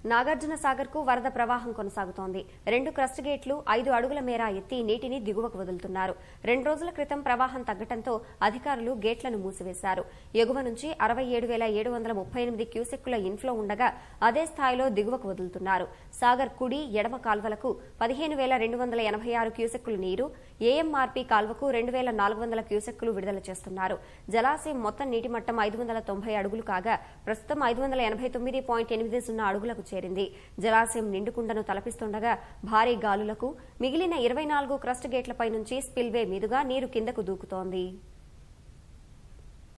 నాగార్జున సాగర్ కు వరద ప్రవాహం కొనసాగుతోంది రెండు క్రస్ట్ గేట్లు ఐదు అడుగుల మేర ఎత్తి నీటిని దిగువకు వదులుతున్నారు రెండు రోజుల క్రితం ప్రవాహం తగ్గటంతో అధికారులు గేట్లను మూసివేశారు ఎగువ నుంచి అరవై ఏడు వేల ఏడు వందల ముప్పై ఎనిమిది క్యూసెక్కుల ఇన్ఫ్లో ఉండగా అదే స్థాయిలో దిగువకు వదులుతున్నారు సాగర్ కుడి ఎడమ కాల్వలకు పదిహేను వేల రెండు వందల ఎనభై ఆరు క్యూసెక్కుల నీరు ఏఎంఆర్పీ కాల్వకు రెండు వేల నాలుగు వందల క్యూసెక్కులు విడుదల చేస్తున్నారు జలాశయం మొత్తం నీటి మట్టం ఐదు వందల తొంభై అడుగులు కాగా ప్రస్తుతం ఐదు వందల ఎనభై తొమ్మిది పాయింట్ ఎనిమిది సున్నా అడుగులకు చేరింది జలాశయం నిండుకుండను తలపిస్తుండగా భారీ గాలులకు మిగిలిన ఇరవై నాలుగు క్రస్ట్ గేట్లపై నుంచి స్పిల్వే మీదుగా నీరు కిందకు దూకుతోంది